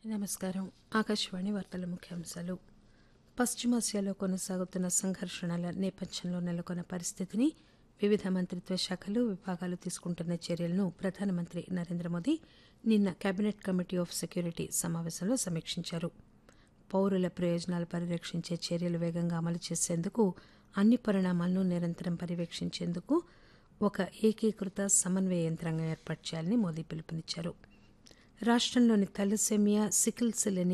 నమస్కారం ఆకాశవాణి వార్తల ముఖ్యాంశాలు పశ్చిమాసియాలో కొనసాగుతున్న సంఘర్షణల నేపథ్యంలో నెలకొన్న పరిస్థితిని వివిధ మంత్రిత్వ శాఖలు విభాగాలు తీసుకుంటున్న చర్యలను ప్రధానమంత్రి నరేంద్ర మోదీ నిన్న కేబినెట్ కమిటీ ఆఫ్ సెక్యూరిటీ సమావేశంలో సమీక్షించారు పౌరుల ప్రయోజనాలు పరిరక్షించే చర్యలు వేగంగా అమలు చేసేందుకు అన్ని పరిణామాలను నిరంతరం పర్యవేక్షించేందుకు ఒక ఏకీకృత సమన్వయ యంత్రాంగం ఏర్పాటు చేయాలని మోదీ పిలుపునిచ్చారు రాష్టంలోని తలసేమియా సికిల్ సెల్